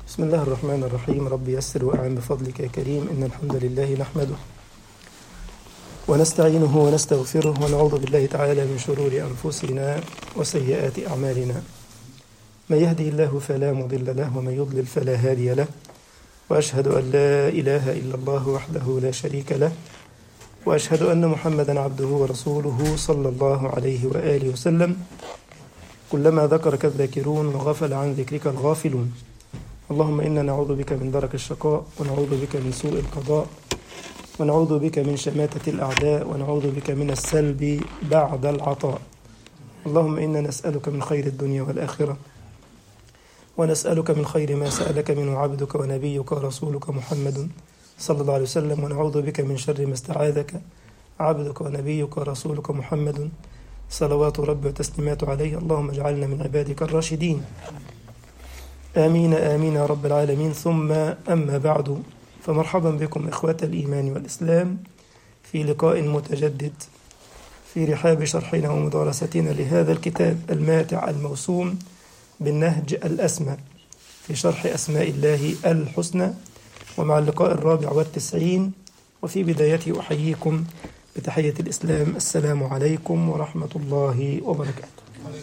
بسم الله الرحمن الرحيم رب يسر وأعن بفضلك يا كريم إن الحمد لله نحمده ونستعينه ونستغفره ونعوذ بالله تعالى من شرور أنفسنا وسيئات أعمالنا من يهدي الله فلا مضل له ومن يضلل فلا هادي له وأشهد أن لا إله إلا الله وحده لا شريك له وأشهد أن محمدا عبده ورسوله صلى الله عليه وآله وسلم كلما ذكرك الذاكرون وغفل عن ذكرك الغافلون اللهم إنا نعوذ بك من درك الشقاء ونعوذ بك من سوء القضاء ونعوذ بك من شماتة الأعداء ونعوذ بك من السلب بعد العطاء اللهم إنا نسألك من خير الدنيا والآخرة ونسألك من خير ما سألك منه عبدك ونبيك ورسولك محمد صلى الله عليه وسلم ونعوذ بك من شر ما استعاذك عبدك ونبيك ورسولك محمد صلوات ربي وتسليماته عليه اللهم اجعلنا من عبادك الراشدين آمين آمين يا رب العالمين ثم أما بعد فمرحبا بكم إخوة الإيمان والإسلام في لقاء متجدد في رحاب شرحنا ومدارستنا لهذا الكتاب الماتع الموسوم بالنهج الأسمى في شرح أسماء الله الحسنى ومع اللقاء الرابع والتسعين وفي بدايته أحييكم بتحية الإسلام السلام عليكم ورحمة الله وبركاته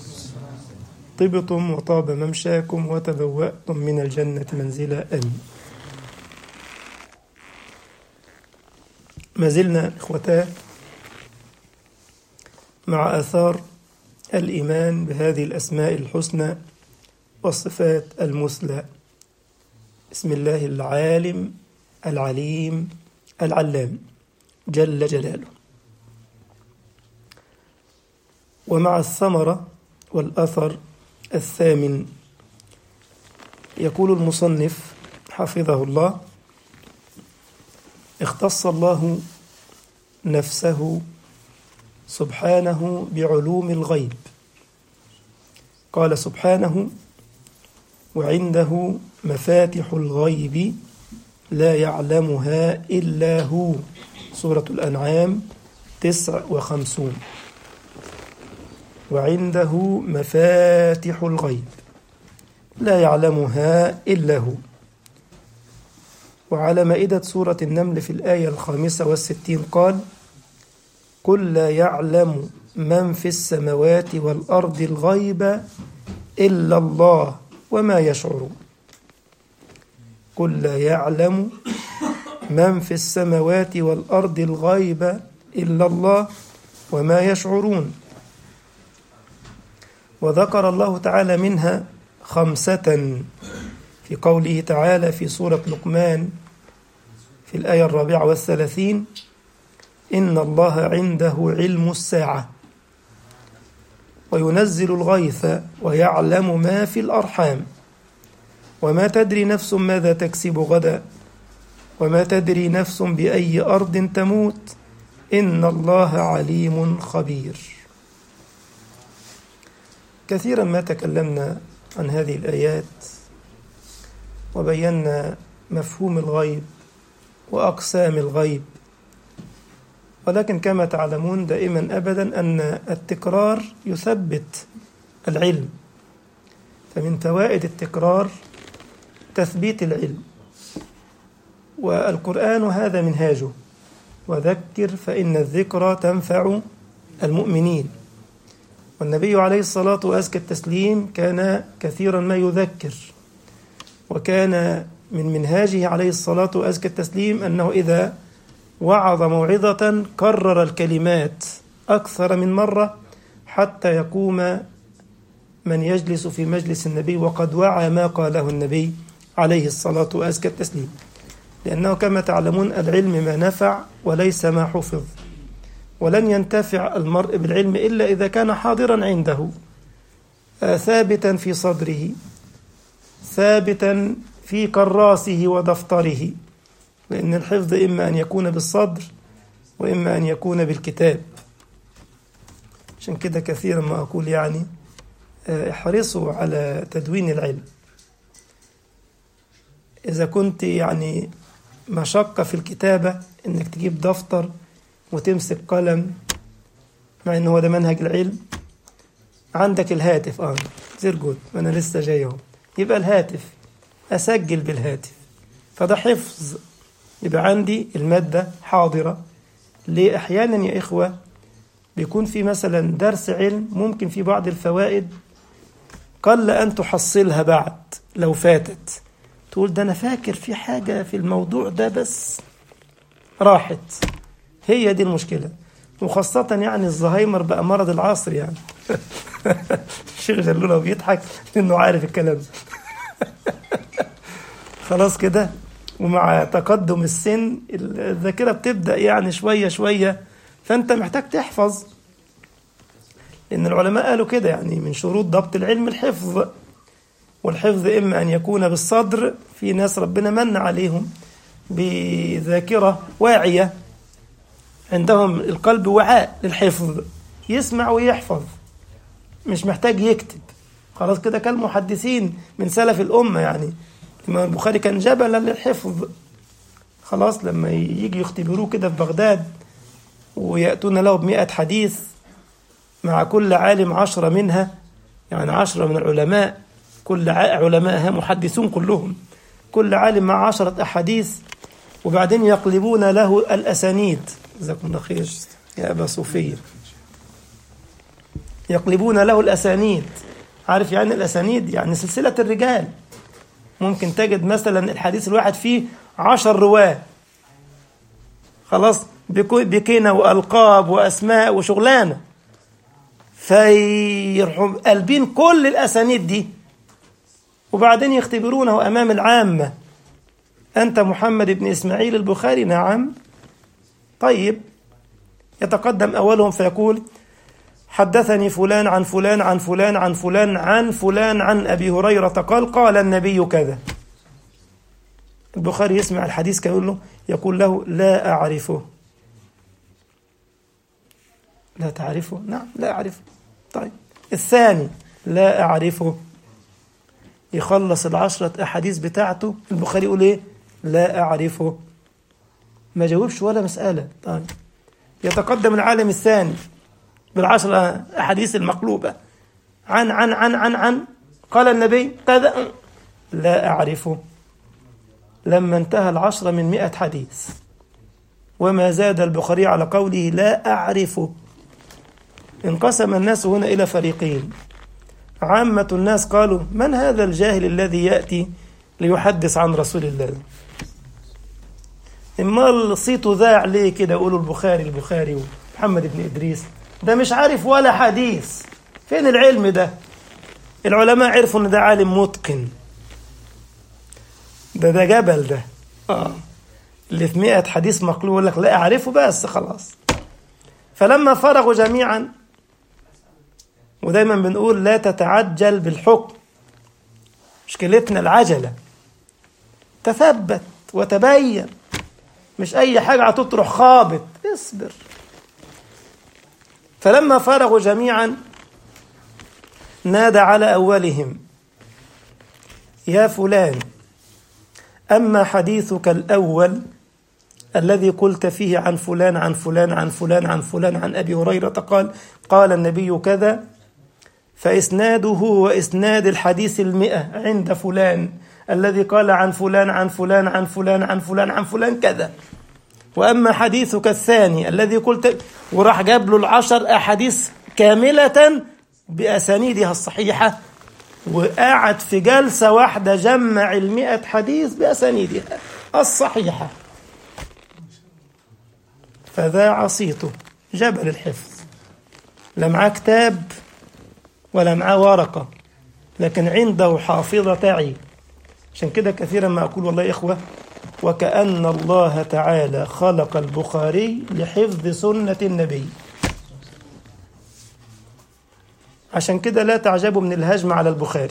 طبتم وطاب ممشاكم وتبوأتم من الجنة منزلا آمين ما زلنا إخوتاه مع آثار الإيمان بهذه الأسماء الحسنى والصفات المثلى بسم الله العالم العليم العلام جل جلاله ومع الثمرة والأثر الثامن يقول المصنف حفظه الله اختص الله نفسه سبحانه بعلوم الغيب قال سبحانه وعنده مفاتح الغيب لا يعلمها إلا هو سورة الأنعام تسع وخمسون وعنده مفاتح الغيب لا يعلمها إلا هو وعلى مائدة سورة النمل في الآية الخامسة والستين قال قل لا يعلم من في السماوات والأرض الغيب إلا الله وما يشعرون قل لا يعلم من في السماوات والأرض الغيب إلا الله وما يشعرون وذكر الله تعالى منها خمسة في قوله تعالى في سورة لقمان في الآية الرابعة والثلاثين إن الله عنده علم الساعة وينزل الغيث ويعلم ما في الأرحام وما تدري نفس ماذا تكسب غدا وما تدري نفس بأي أرض تموت إن الله عليم خبير كثيرا ما تكلمنا عن هذه الآيات وبينا مفهوم الغيب وأقسام الغيب ولكن كما تعلمون دائما أبدا أن التكرار يثبت العلم فمن فوائد التكرار تثبيت العلم والقرآن هذا منهاجه وذكر فإن الذكرى تنفع المؤمنين والنبي عليه الصلاة وأزكى التسليم كان كثيرا ما يذكر وكان من منهاجه عليه الصلاة وأزكى التسليم أنه إذا وعظ موعظة كرر الكلمات أكثر من مرة حتى يقوم من يجلس في مجلس النبي وقد وعى ما قاله النبي عليه الصلاة وأزكى التسليم لأنه كما تعلمون العلم ما نفع وليس ما حفظ ولن ينتفع المرء بالعلم إلا إذا كان حاضرا عنده ثابتا في صدره ثابتا في كراسه ودفتره لأن الحفظ إما أن يكون بالصدر وإما أن يكون بالكتاب عشان كده كثيرا ما أقول يعني احرصوا على تدوين العلم إذا كنت يعني مشقة في الكتابة إنك تجيب دفتر وتمسك قلم مع إن هو ده منهج العلم عندك الهاتف اه زير جود ما أنا لسه جاي أهو يبقى الهاتف أسجل بالهاتف فده حفظ يبقى عندي المادة حاضرة ليه أحيانا يا إخوة بيكون في مثلا درس علم ممكن في بعض الفوائد قل أن تحصلها بعد لو فاتت تقول ده أنا فاكر في حاجة في الموضوع ده بس راحت هي دي المشكلة وخاصة يعني الزهايمر بقى مرض العصر يعني الشيخ جلولة بيضحك لأنه عارف الكلام خلاص كده ومع تقدم السن الذاكرة بتبدأ يعني شوية شوية فأنت محتاج تحفظ لأن العلماء قالوا كده يعني من شروط ضبط العلم الحفظ والحفظ إما أن يكون بالصدر في ناس ربنا من عليهم بذاكرة واعية عندهم القلب وعاء للحفظ يسمع ويحفظ مش محتاج يكتب خلاص كده كالمحدثين من سلف الأمة يعني الإمام البخاري كان جبلا للحفظ خلاص لما يجي يختبروه كده في بغداد ويأتون له بمئة حديث مع كل عالم عشرة منها يعني عشرة من العلماء كل علماء محدثون كلهم كل عالم مع عشرة أحاديث وبعدين يقلبون له الأسانيد جزاكم الله خير يا أبا صوفية يقلبون له الأسانيد عارف يعني الأسانيد يعني سلسلة الرجال ممكن تجد مثلا الحديث الواحد فيه عشر رواه خلاص بكينا وألقاب وأسماء وشغلانة فيرحم قلبين كل الأسانيد دي وبعدين يختبرونه أمام العامة أنت محمد بن إسماعيل البخاري نعم طيب يتقدم أولهم فيقول حدثني فلان عن فلان عن فلان عن فلان عن فلان عن أبي هريرة قال قال النبي كذا البخاري يسمع الحديث كيقول له يقول له لا أعرفه لا تعرفه نعم لا أعرفه طيب الثاني لا أعرفه يخلص العشرة أحاديث بتاعته البخاري يقول إيه لا أعرفه ما جاوبش ولا مسألة طيب يتقدم العالم الثاني بالعشرة أحاديث المقلوبة عن عن عن عن عن قال النبي كذا لا أعرفه لما انتهى العشرة من مئة حديث وما زاد البخاري على قوله لا أعرفه انقسم الناس هنا إلى فريقين عامة الناس قالوا من هذا الجاهل الذي يأتي ليحدث عن رسول الله إما صيته ذاع ليه كده يقولوا البخاري البخاري ومحمد بن إدريس ده مش عارف ولا حديث فين العلم ده العلماء عرفوا ان ده عالم متقن ده ده جبل ده اه اللي في مئة حديث مقلوب يقول لك لا اعرفه بس خلاص فلما فرغوا جميعا ودايما بنقول لا تتعجل بالحكم مشكلتنا العجلة تثبت وتبين مش أي حاجة هتطرح خابط اصبر فلما فرغوا جميعا نادى على أولهم يا فلان أما حديثك الأول الذي قلت فيه عن فلان عن فلان عن فلان عن فلان عن أبي هريرة قال قال النبي كذا فإسناده وإسناد الحديث المئة عند فلان الذي قال عن فلان عن فلان عن فلان عن فلان عن فلان كذا وأما حديثك الثاني الذي قلت وراح جاب له العشر أحاديث كاملة بأسانيدها الصحيحة وقعد في جلسة واحدة جمع المئة حديث بأسانيدها الصحيحة فذاع صيته جبل الحفظ لا معاه كتاب ولا معاه ورقة لكن عنده حافظة تعي عشان كده كثيرا ما أقول والله يا إخوة وكأن الله تعالى خلق البخاري لحفظ سنة النبي عشان كده لا تعجبوا من الهجم على البخاري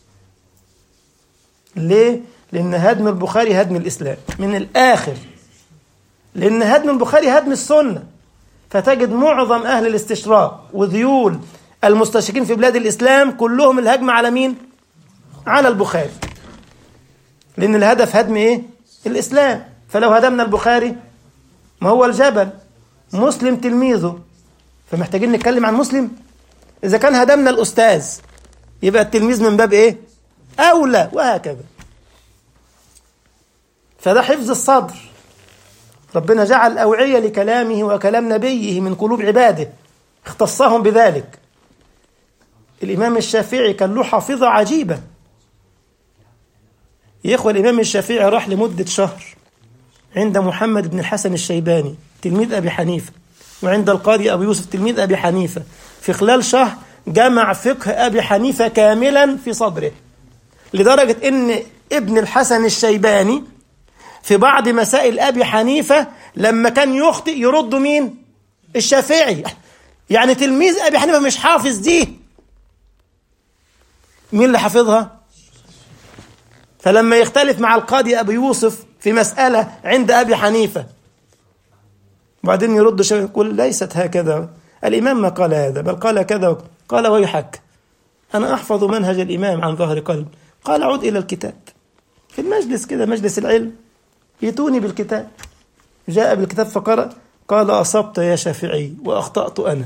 ليه؟ لأن هدم البخاري هدم الإسلام من الآخر لأن هدم البخاري هدم السنة فتجد معظم أهل الاستشراق وذيول المستشرقين في بلاد الإسلام كلهم الهجم على مين؟ على البخاري لأن الهدف هدم إيه؟ الإسلام فلو هدمنا البخاري ما هو الجبل مسلم تلميذه فمحتاجين نتكلم عن مسلم إذا كان هدمنا الأستاذ يبقى التلميذ من باب إيه؟ أولى وهكذا فده حفظ الصدر ربنا جعل أوعية لكلامه وكلام نبيه من قلوب عباده اختصهم بذلك الإمام الشافعي كان له حافظة عجيبة يا إخوة الإمام الشافعي راح لمدة شهر عند محمد بن الحسن الشيباني تلميذ أبي حنيفة وعند القاضي أبو يوسف تلميذ أبي حنيفة في خلال شهر جمع فقه أبي حنيفة كاملا في صدره لدرجة إن ابن الحسن الشيباني في بعض مسائل أبي حنيفة لما كان يخطئ يرد مين؟ الشافعي يعني تلميذ أبي حنيفة مش حافظ دي مين اللي حافظها؟ فلما يختلف مع القاضي أبي يوسف في مسألة عند أبي حنيفة وبعدين يرد الشافعي يقول ليست هكذا الإمام ما قال هذا بل قال كذا قال ويحك أنا أحفظ منهج الإمام عن ظهر قلب قال عد إلى الكتاب في المجلس كده مجلس العلم يتوني بالكتاب جاء بالكتاب فقرأ قال أصبت يا شافعي وأخطأت أنا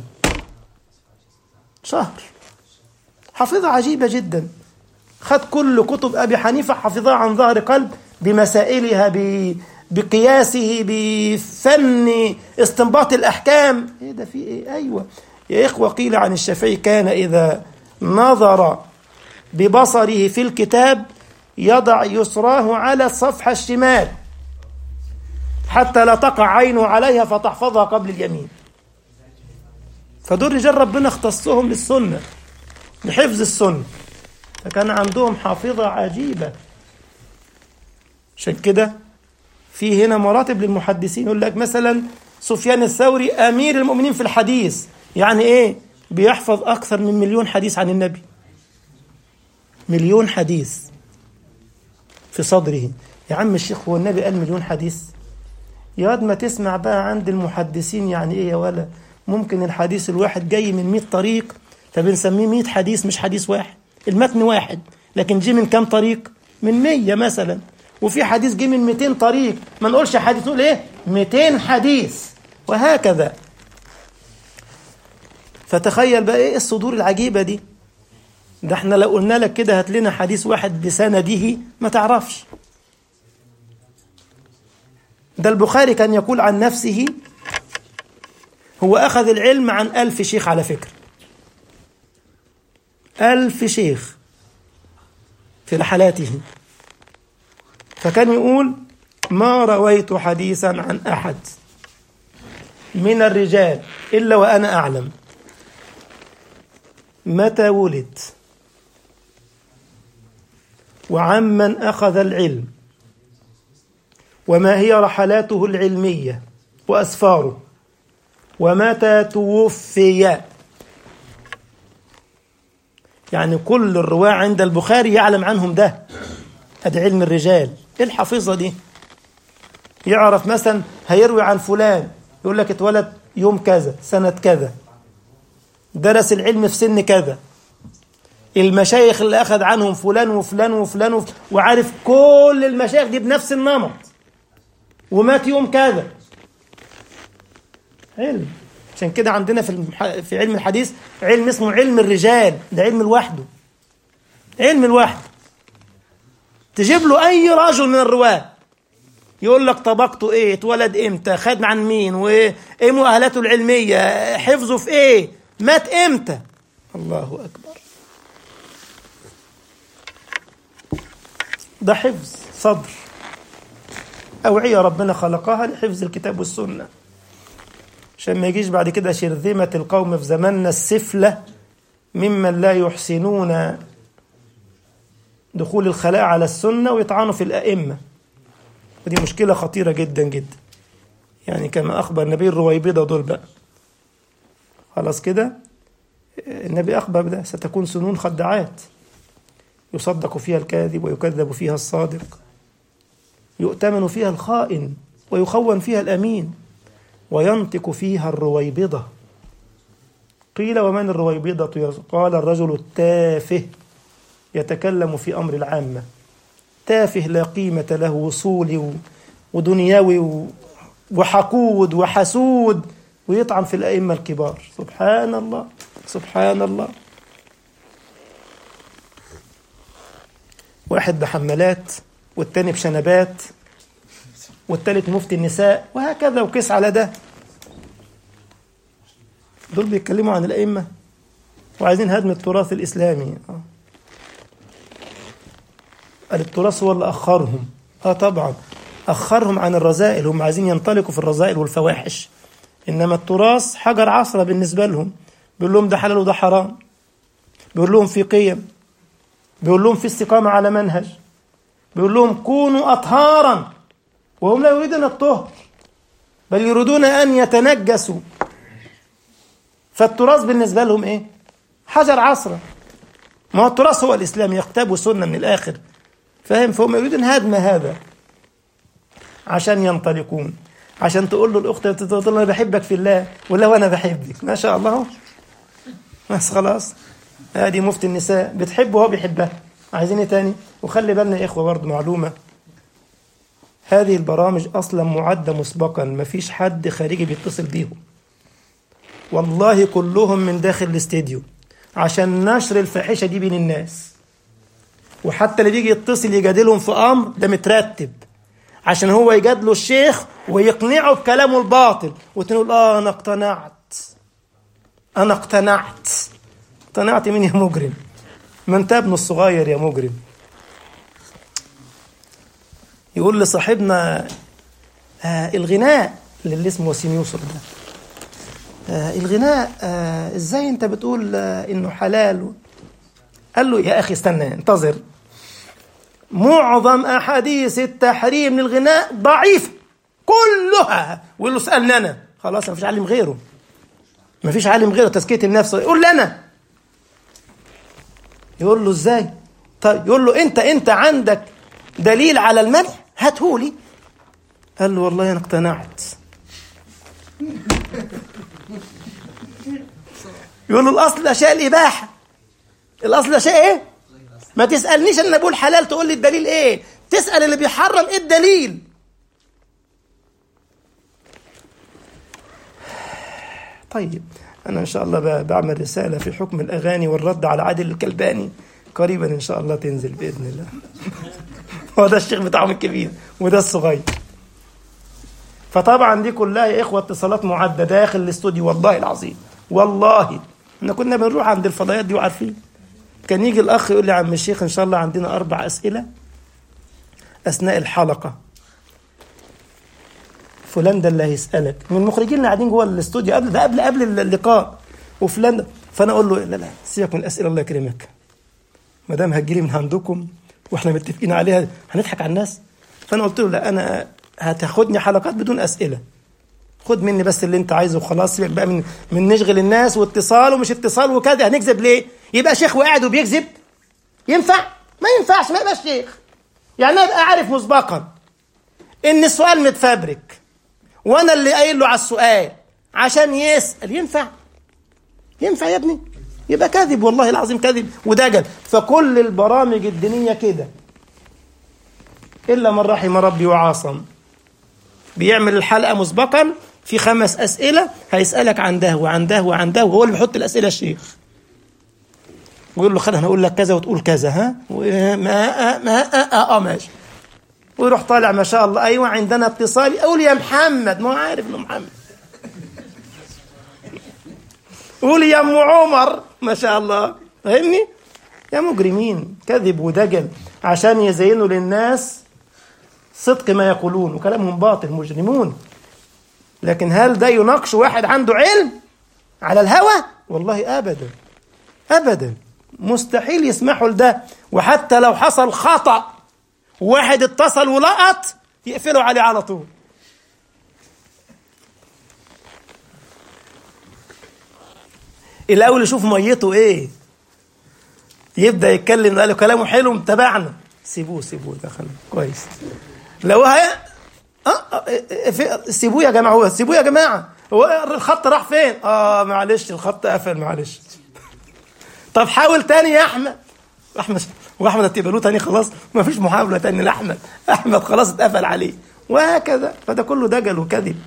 شهر حافظة عجيبة جدا خد كل كتب أبي حنيفة حفظها عن ظهر قلب بمسائلها ب... بقياسه بفن استنباط الأحكام إيه ده في إيه أيوة يا إخوة قيل عن الشافعي كان إذا نظر ببصره في الكتاب يضع يسراه على الصفحة الشمال حتى لا تقع عينه عليها فتحفظها قبل اليمين فدول رجال ربنا اختصهم للسنة لحفظ السنة فكان عندهم حافظة عجيبة عشان كده في هنا مراتب للمحدثين يقول لك مثلا سفيان الثوري أمير المؤمنين في الحديث يعني إيه بيحفظ أكثر من مليون حديث عن النبي مليون حديث في صدره يا عم الشيخ هو النبي قال مليون حديث يا واد ما تسمع بقى عند المحدثين يعني ايه يا ولا ممكن الحديث الواحد جاي من 100 طريق فبنسميه 100 حديث مش حديث واحد المتن واحد لكن جه من كام طريق من 100 مثلا وفي حديث جه من 200 طريق ما نقولش حديث نقول ايه 200 حديث وهكذا فتخيل بقى ايه الصدور العجيبه دي ده احنا لو قلنا لك كده هات لنا حديث واحد بسنده ما تعرفش ده البخاري كان يقول عن نفسه هو أخذ العلم عن ألف شيخ على فكرة ألف شيخ في رحلاته فكان يقول ما رويت حديثا عن أحد من الرجال إلا وأنا أعلم متى ولد وعمن أخذ العلم وما هي رحلاته العلمية وأسفاره ومتى توفي يعني كل الرواة عند البخاري يعلم عنهم ده هذا علم الرجال ايه الحفيظة دي يعرف مثلا هيروي عن فلان يقول لك اتولد يوم كذا سنة كذا درس العلم في سن كذا المشايخ اللي أخذ عنهم فلان وفلان وفلان, وفلان وعارف كل المشايخ دي بنفس النمط ومات يوم كذا علم عشان كده عندنا في المح... في علم الحديث علم اسمه علم الرجال ده علم لوحده علم لوحده تجيب له اي رجل من الرواه يقول لك طبقته ايه اتولد امتى خد عن مين وايه ايه مؤهلاته العلميه حفظه في ايه مات امتى الله اكبر ده حفظ صدر أوعية ربنا خلقها لحفظ الكتاب والسنة عشان ما يجيش بعد كده شرذمة القوم في زماننا السفلة ممن لا يحسنون دخول الخلاء على السنة ويطعنوا في الأئمة ودي مشكلة خطيرة جدا جدا يعني كما أخبر النبي الرويبضة دول بقى خلاص كده النبي أخبر بده ستكون سنون خدعات يصدق فيها الكاذب ويكذب فيها الصادق يؤتمن فيها الخائن ويخون فيها الأمين وينطق فيها الرويبضة قيل ومن الرويبضة قال الرجل التافه يتكلم في أمر العامة تافه لا قيمة له وصولي ودنيوي وحقود وحسود ويطعن في الأئمة الكبار سبحان الله سبحان الله واحد بحمالات والتاني بشنبات والتالت مفتي النساء وهكذا وقيس على ده دول بيتكلموا عن الأئمة وعايزين هدم التراث الإسلامي آه. قال التراث هو اللي أخرهم اه طبعا أخرهم عن الرذائل هم عايزين ينطلقوا في الرذائل والفواحش إنما التراث حجر عصرة بالنسبة لهم بيقول لهم ده حلال وده حرام بيقول لهم في قيم بيقول لهم في استقامة على منهج بيقول لهم كونوا أطهارا وهم لا يريدون الطهر بل يريدون أن يتنجسوا فالتراث بالنسبة لهم إيه؟ حجر عصرة ما هو التراث هو الإسلام يكتب سنة من الآخر فاهم فهم يريدون هدم هذا عشان ينطلقون عشان تقول له الأخت تقول له أنا بحبك في الله ولا وأنا بحبك ما شاء الله بس خلاص هذه مفتي النساء بتحبه وهو بيحبها عايزين ايه تاني وخلي بالنا يا اخوه برضه معلومه هذه البرامج اصلا معده مسبقا ما فيش حد خارجي بيتصل بيهم والله كلهم من داخل الاستديو عشان نشر الفاحشه دي بين الناس وحتى اللي بيجي يتصل يجادلهم في امر ده مترتب عشان هو يجادله الشيخ ويقنعه بكلامه الباطل وتقول اه انا اقتنعت انا اقتنعت اقتنعت مين يا مجرم ما انت ابنه الصغير يا مجرم يقول لصاحبنا آه الغناء اللي اسمه وسيم يوسف ده آه الغناء آه ازاي انت بتقول آه انه حلال قال له يا اخي استنى انتظر معظم احاديث التحريم للغناء ضعيفه كلها ويقول له اسالني انا خلاص ما فيش عالم غيره ما فيش عالم غيره تزكيه النفس يقول لي انا يقول له ازاي طيب يقول له انت انت عندك دليل على المدح هاتهولي قال له والله انا اقتنعت يقول له الاصل الاشياء الاباحه الاصل الاشياء ايه ما تسالنيش انا بقول حلال تقول لي الدليل ايه تسال اللي بيحرم ايه الدليل طيب أنا إن شاء الله بعمل رسالة في حكم الأغاني والرد على عادل الكلباني قريبا إن شاء الله تنزل بإذن الله هو ده الشيخ بتاعهم الكبير وده الصغير فطبعا دي كلها يا إخوة اتصالات معدة داخل الاستوديو والله العظيم والله احنا كنا بنروح عند الفضائيات دي وعارفين كان يجي الأخ يقول لي يا عم الشيخ إن شاء الله عندنا أربع أسئلة أثناء الحلقة فلان ده اللي هيسالك من المخرجين اللي قاعدين جوه الاستوديو قبل ده قبل قبل اللقاء وفلان ده فانا اقول له لا لا سيبك من الاسئله الله يكرمك ما دام هتجيلي من عندكم واحنا متفقين عليها هنضحك على الناس فانا قلت له لا انا هتاخدني حلقات بدون اسئله خد مني بس اللي انت عايزه وخلاص سيبك بقى من من نشغل الناس واتصال ومش اتصال وكذا هنكذب ليه؟ يبقى شيخ وقاعد وبيكذب ينفع؟ ما ينفعش ما يبقاش شيخ يعني انا ابقى عارف مسبقا ان السؤال متفبرك وانا اللي قايل له على السؤال عشان يسال ينفع ينفع يا ابني يبقى كذب والله العظيم كذب ودجل فكل البرامج الدينيه كده الا من رحم ربي وعاصم بيعمل الحلقه مسبقا في خمس اسئله هيسالك عن ده وعن ده وعن ده وهو اللي بيحط الاسئله الشيخ ويقول له خلينا هنقول لك كذا وتقول كذا ها ما ما اه, آه ماشي ويروح طالع ما شاء الله ايوه عندنا اتصال قول يا محمد ما هو عارف انه محمد قول يا ام عمر ما شاء الله فاهمني يا مجرمين كذب ودجل عشان يزينوا للناس صدق ما يقولون وكلامهم باطل مجرمون لكن هل ده يناقش واحد عنده علم على الهوى والله ابدا ابدا مستحيل يسمحوا لده وحتى لو حصل خطأ واحد اتصل ولقط يقفلوا عليه على طول الاول يشوف ميته ايه يبدا يتكلم قال له كلامه حلو متابعنا سيبوه سيبوه ده خليه كويس لو هي أه أه سيبوه يا جماعه هو سيبوه يا جماعه هو الخط راح فين اه معلش الخط قفل معلش طب حاول تاني يا احمد احمد واحمد هتقبلوه تاني خلاص ما فيش محاوله تاني لاحمد احمد خلاص اتقفل عليه وهكذا فده كله دجل وكذب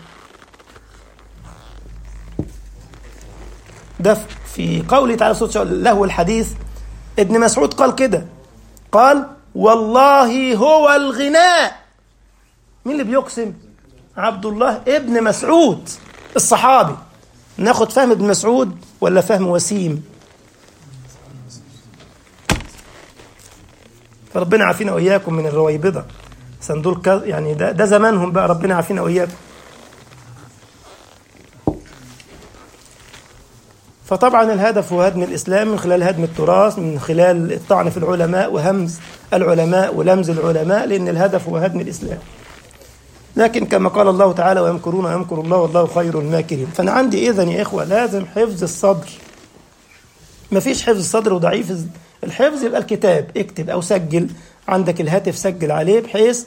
ده في قوله تعالى صوت له الحديث ابن مسعود قال كده قال والله هو الغناء مين اللي بيقسم عبد الله ابن مسعود الصحابي ناخد فهم ابن مسعود ولا فهم وسيم فربنا عافينا واياكم من الرويبضه صندوق يعني ده, ده زمانهم بقى ربنا عافينا واياكم فطبعا الهدف هو هدم الاسلام من خلال هدم التراث من خلال الطعن في العلماء وهمز العلماء ولمز العلماء لان الهدف هو هدم الاسلام لكن كما قال الله تعالى ويمكرون ويمكر الله والله خير الماكرين فانا عندي اذا يا اخوه لازم حفظ الصدر ما فيش حفظ الصدر وضعيف الحفظ يبقى الكتاب اكتب او سجل عندك الهاتف سجل عليه بحيث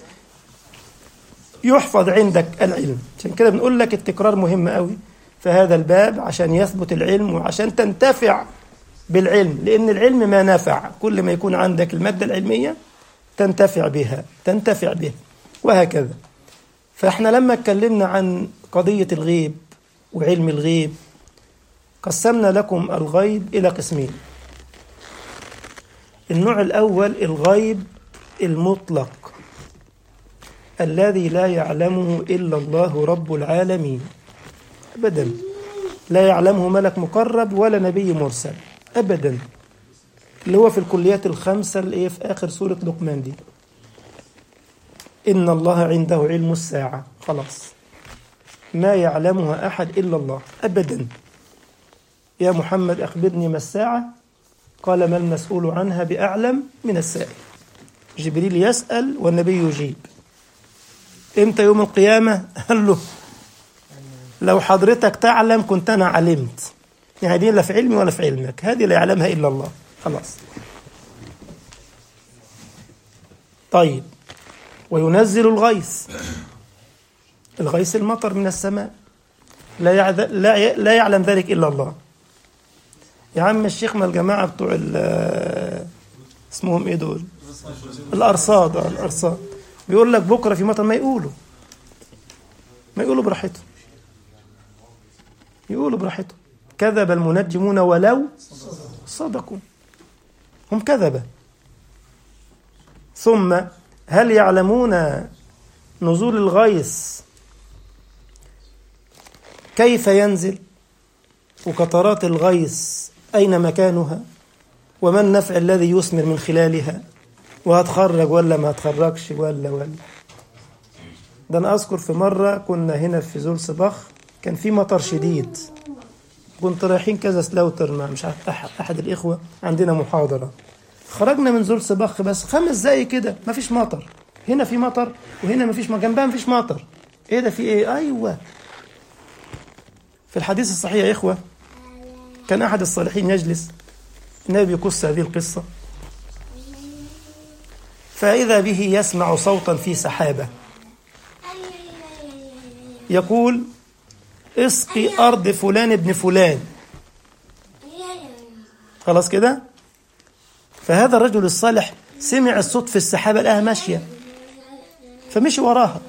يحفظ عندك العلم عشان كده بنقول لك التكرار مهم قوي في هذا الباب عشان يثبت العلم وعشان تنتفع بالعلم لأن العلم ما نفع كل ما يكون عندك المادة العلمية تنتفع بها تنتفع بها وهكذا فاحنا لما اتكلمنا عن قضية الغيب وعلم الغيب قسمنا لكم الغيب إلى قسمين النوع الأول الغيب المطلق الذي لا يعلمه إلا الله رب العالمين أبدا لا يعلمه ملك مقرب ولا نبي مرسل أبدا اللي هو في الكليات الخمسة اللي في آخر سورة لقمان دي إن الله عنده علم الساعة خلاص ما يعلمها أحد إلا الله أبدا يا محمد أخبرني ما الساعة قال ما المسؤول عنها بأعلم من السائل جبريل يسأل والنبي يجيب إمتى يوم القيامة قال له لو حضرتك تعلم كنت أنا علمت يعني دي لا في علمي ولا في علمك هذه لا يعلمها إلا الله خلاص طيب وينزل الغيث الغيث المطر من السماء لا يعذ... لا ي... لا يعلم ذلك الا الله يا عم الشيخ ما الجماعه بتوع ال... اسمهم ايه دول الارصاد آه، الارصاد بيقول لك بكره في مطر ما يقولوا ما يقولوا براحتهم يقولوا براحتهم كذب المنجمون ولو صدقوا هم كذبه ثم هل يعلمون نزول الغيث كيف ينزل وقطرات الغيث أين مكانها وما النفع الذي يثمر من خلالها وهتخرج ولا ما هتخرجش ولا ولا ده أنا أذكر في مرة كنا هنا في زول صباخ كان في مطر شديد كنت رايحين كذا سلاوتر مع مش عارف أحد, أحد الإخوة عندنا محاضرة خرجنا من زول صباخ بس خمس دقايق كده مفيش مطر هنا في مطر وهنا مفيش مطر جنبها مفيش مطر ايه ده في ايه ايوه في الحديث الصحيح يا اخوه كان احد الصالحين يجلس النبي يقص هذه القصه فاذا به يسمع صوتا في سحابه يقول اسقي ارض فلان ابن فلان خلاص كده فهذا الرجل الصالح سمع الصوت في السحابة لقاها ماشية فمشي وراها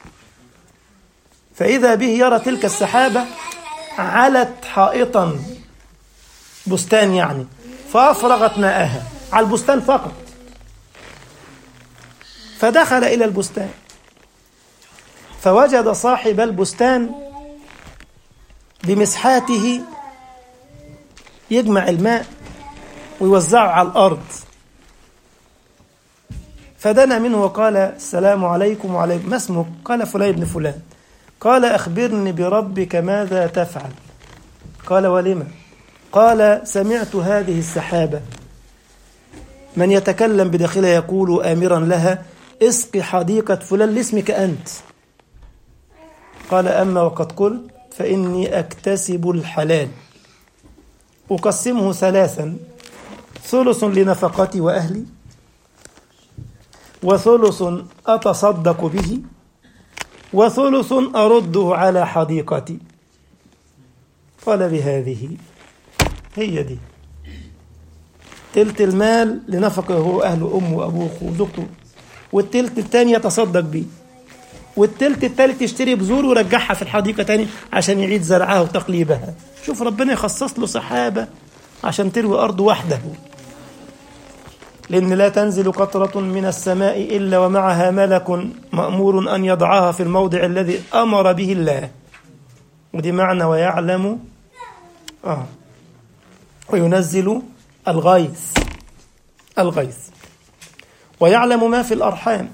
فإذا به يرى تلك السحابة علت حائطا بستان يعني فأفرغت ماءها على البستان فقط فدخل إلى البستان فوجد صاحب البستان بمسحاته يجمع الماء ويوزعه على الأرض فدنا منه وقال السلام عليكم وعليكم ما اسمك قال فلان بن فلان قال أخبرني بربك ماذا تفعل قال ولم قال سمعت هذه السحابة من يتكلم بداخلها يقول آمرا لها اسقي حديقة فلان لاسمك أنت قال أما وقد قلت فإني أكتسب الحلال أقسمه ثلاثا ثلث لنفقتي وأهلي وثلث أتصدق به وثلث أرده على حديقتي قال بهذه هي دي تلت المال لنفقه هو أهله أمه وأبوه وزوجته والتلت الثاني يتصدق به والتلت الثالث يشتري بذور ويرجعها في الحديقة تاني عشان يعيد زرعها وتقليبها شوف ربنا يخصص له سحابة عشان تروي أرض وحده لأن لا تنزل قطرة من السماء إلا ومعها ملك مأمور أن يضعها في الموضع الذي أمر به الله ودي معنى ويعلم آه وينزل الغيث الغيث ويعلم ما في الأرحام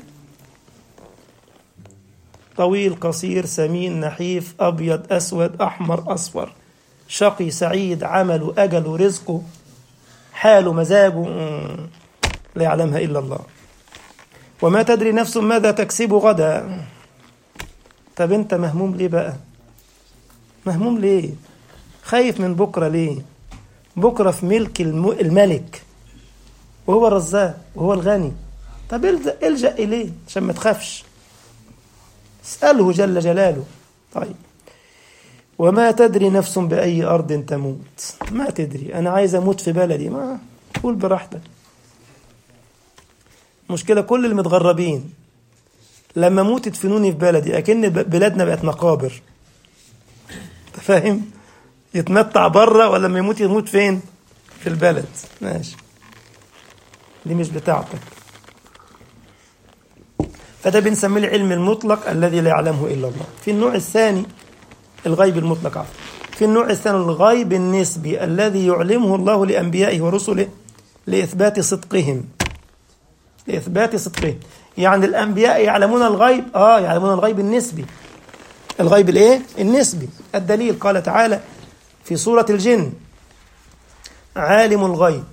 طويل قصير سمين نحيف أبيض أسود أحمر أصفر شقي سعيد عمله أجله رزقه حاله مزاجه لا يعلمها إلا الله وما تدري نفس ماذا تكسب غدا طب أنت مهموم ليه بقى مهموم ليه خايف من بكرة ليه بكرة في ملك الملك وهو الرزاق وهو الغني طب الجأ إليه عشان ما تخافش اسأله جل جلاله طيب وما تدري نفس بأي أرض تموت ما تدري أنا عايز أموت في بلدي ما قول براحتك مشكلة كل المتغربين لما موت تدفنوني في بلدي أكن بلادنا بقت مقابر فاهم يتمتع بره ولا لما يموت يموت فين في البلد ماشي دي مش بتاعتك فده بنسميه العلم المطلق الذي لا يعلمه إلا الله في النوع الثاني الغيب المطلق عفوا في النوع الثاني الغيب النسبي الذي يعلمه الله لأنبيائه ورسله لإثبات صدقهم لإثبات صدقهم يعني الأنبياء يعلمون الغيب آه يعلمون الغيب النسبي الغيب الإيه؟ النسبي الدليل قال تعالى في سورة الجن عالم الغيب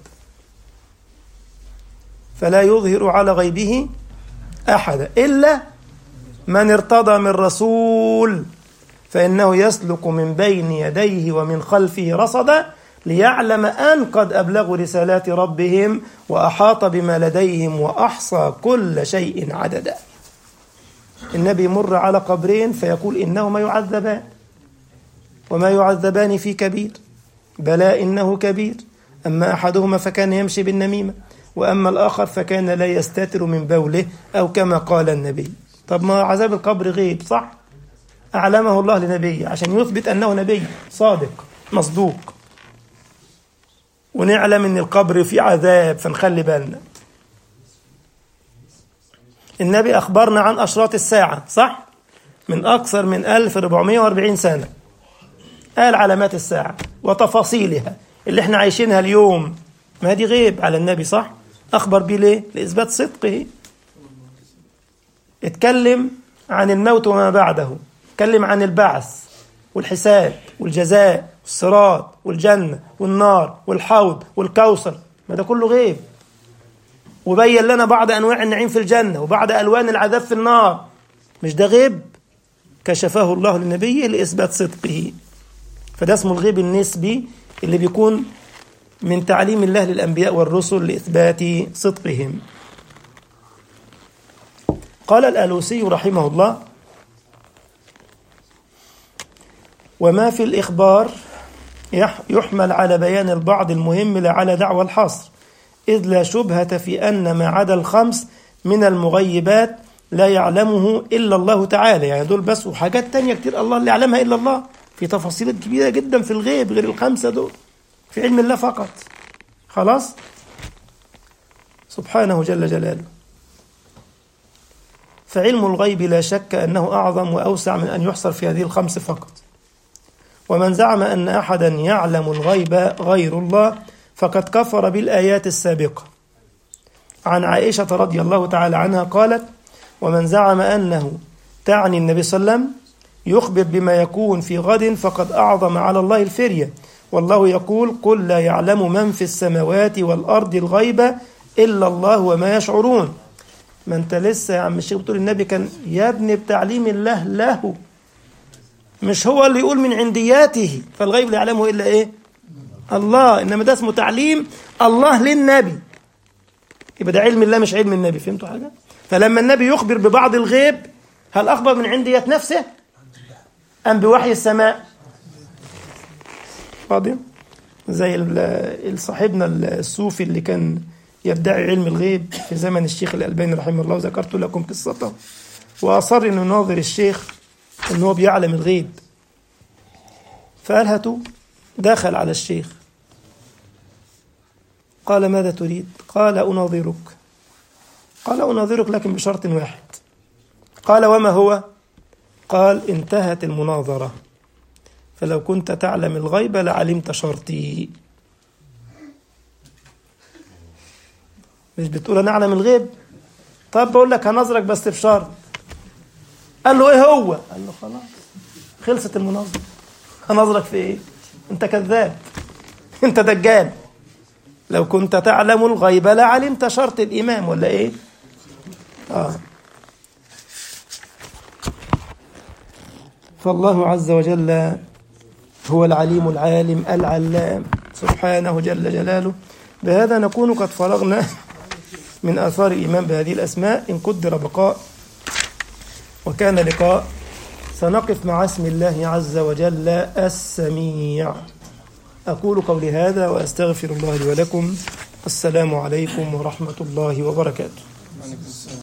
فلا يظهر على غيبه أحدا إلا من ارتضى من رسول فإنه يسلك من بين يديه ومن خلفه رصدا ليعلم أن قد أبلغوا رسالات ربهم وأحاط بما لديهم وأحصى كل شيء عددا النبي يمر على قبرين فيقول إنهما يعذبان وما يعذبان في كبير بلى إنه كبير أما أحدهما فكان يمشي بالنميمة وأما الآخر فكان لا يستتر من بوله أو كما قال النبي طب ما عذاب القبر غيب صح أعلمه الله لنبيه عشان يثبت أنه نبي صادق مصدوق ونعلم أن القبر فيه عذاب فنخلي بالنا النبي أخبرنا عن أشراط الساعة صح من أكثر من 1440 سنة قال علامات الساعة وتفاصيلها اللي احنا عايشينها اليوم ما دي غيب على النبي صح أخبر بيه ليه لإثبات صدقه اتكلم عن الموت وما بعده اتكلم عن البعث والحساب والجزاء والصراط والجنة والنار والحوض والكوثر ما ده كله غيب وبين لنا بعض أنواع النعيم في الجنة وبعض ألوان العذاب في النار مش ده غيب كشفه الله لنبيه لإثبات صدقه فده اسمه الغيب النسبي اللي بيكون من تعليم الله للأنبياء والرسل لإثبات صدقهم قال الألوسي رحمه الله وما في الإخبار يحمل على بيان البعض المهم لا على دعوى الحصر إذ لا شبهة في أن ما عدا الخمس من المغيبات لا يعلمه إلا الله تعالى يعني دول بس وحاجات تانية كتير الله اللي يعلمها إلا الله في تفاصيل كبيرة جدا في الغيب غير الخمسة دول في علم الله فقط خلاص سبحانه جل جلاله فعلم الغيب لا شك أنه أعظم وأوسع من أن يحصر في هذه الخمس فقط ومن زعم أن أحدا يعلم الغيب غير الله فقد كفر بالآيات السابقة عن عائشة رضي الله تعالى عنها قالت ومن زعم أنه تعني النبي صلى الله عليه وسلم يخبر بما يكون في غد فقد أعظم على الله الفرية والله يقول قل لا يعلم من في السماوات والأرض الغيب إلا الله وما يشعرون ما أنت لسه يا عم الشيخ بتقول النبي كان يبني بتعليم الله له مش هو اللي يقول من عندياته فالغيب لا يعلمه إلا إيه الله إنما ده اسمه تعليم الله للنبي يبقى ده علم الله مش علم النبي فهمتوا حاجة فلما النبي يخبر ببعض الغيب هل أخبر من عنديات نفسه أم بوحي السماء فاضي زي صاحبنا الصوفي اللي كان يدعي علم الغيب في زمن الشيخ الألباني رحمه الله ذكرت لكم قصته وأصر أنه يناظر الشيخ أنه هو بيعلم الغيب فقال هاتوا دخل على الشيخ قال ماذا تريد قال أناظرك قال أناظرك لكن بشرط واحد قال وما هو قال انتهت المناظرة فلو كنت تعلم الغيب لعلمت شرطي مش بتقول أنا أعلم الغيب طب بقول لك هنظرك بس بشرط قال له إيه هو قال له خلاص خلصت المناظرة هنظرك في إيه أنت كذاب أنت دجال لو كنت تعلم الغيب لعلمت شرط الإمام ولا إيه آه فالله عز وجل هو العليم العالم العلام سبحانه جل جلاله بهذا نكون قد فرغنا من آثار الإيمان بهذه الأسماء إن قدر بقاء وكان لقاء سنقف مع اسم الله عز وجل السميع أقول قولي هذا وأستغفر الله لي ولكم السلام عليكم ورحمة الله وبركاته